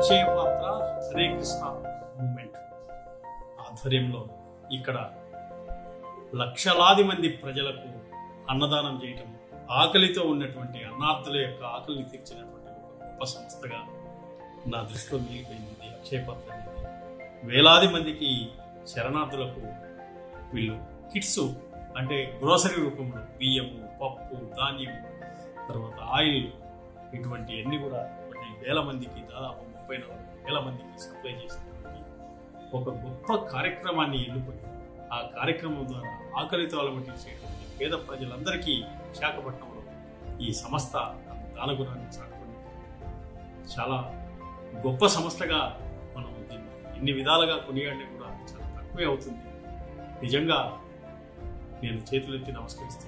అక్షయ పాత్ర హరే కృష్ణ మూమెంట్ ఆధ్వర్యంలో ఇక్కడ లక్షలాది మంది ప్రజలకు అన్నదానం చేయటం ఆకలితో ఉన్నటువంటి అన్నార్థుల యొక్క ఆకలిని తీర్చినటువంటి ఒక గొప్ప సంస్థగా నా దృష్టిలో మిగిలిపోయింది ఇది అక్షయ పాత్ర అనేది వేలాది మందికి శరణార్థులకు వీళ్ళు కిట్స్ అంటే గ్రోసరీ రూపంలో బియ్యము పప్పు ధాన్యము తర్వాత ఆయిల్ ఇటువంటి అన్ని కూడా కొన్ని వేల మందికి దాదాపు ముప్పై నలభై వేల మందికి సప్లై చేసినటువంటి ఒక గొప్ప కార్యక్రమాన్ని ఎన్నుకొని ఆ కార్యక్రమం ద్వారా ఆకలితో అలమటించేటువంటి పేద ప్రజలందరికీ విశాఖపట్నంలో ఈ సంస్థ తన దానగుణాన్ని చాటుకుంది చాలా గొప్ప సంస్థగా మనం దీన్ని ఎన్ని విధాలుగా కొనియాడినా కూడా చాలా తక్కువే అవుతుంది నిజంగా నేను చేతులెత్తి నమస్కరిస్తున్నాను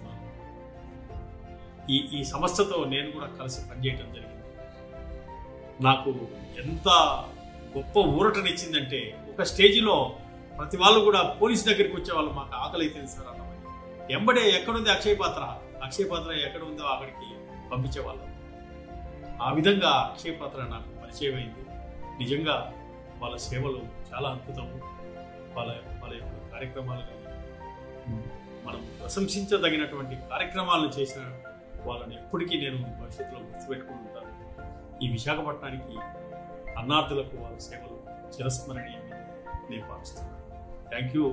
ఈ ఈ సంస్థతో నేను కూడా కలిసి పనిచేయటం జరిగింది నాకు ఎంత గొప్ప ఊరటనిచ్చిందంటే ఒక స్టేజిలో ప్రతి వాళ్ళు కూడా పోలీస్ దగ్గరికి వచ్చే వాళ్ళు మాకు ఆకలి అవుతుంది సార్ అన్నమని ఎంబడే ఎక్కడుంది అక్షయ పాత్ర అక్షయ పాత్ర ఎక్కడ ఉందో అక్కడికి పంపించేవాళ్ళం ఆ విధంగా అక్షయ పాత్ర నాకు పరిచయం అయింది నిజంగా వాళ్ళ సేవలు చాలా అద్భుతము వాళ్ళ వాళ్ళ యొక్క కార్యక్రమాలు కానీ మనం ప్రశంసించదగినటువంటి కార్యక్రమాలను చేసిన వాళ్ళని ఎప్పటికీ నేను భవిష్యత్తులో గుర్తుపెట్టుకుని ఉంటాను ఈ విశాఖపట్నానికి అన్నార్థులకు వాళ్ళ సేవలు చిరస్మరణీయమని నేను భావిస్తున్నాను థ్యాంక్ యూ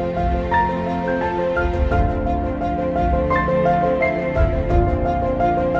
Thank you.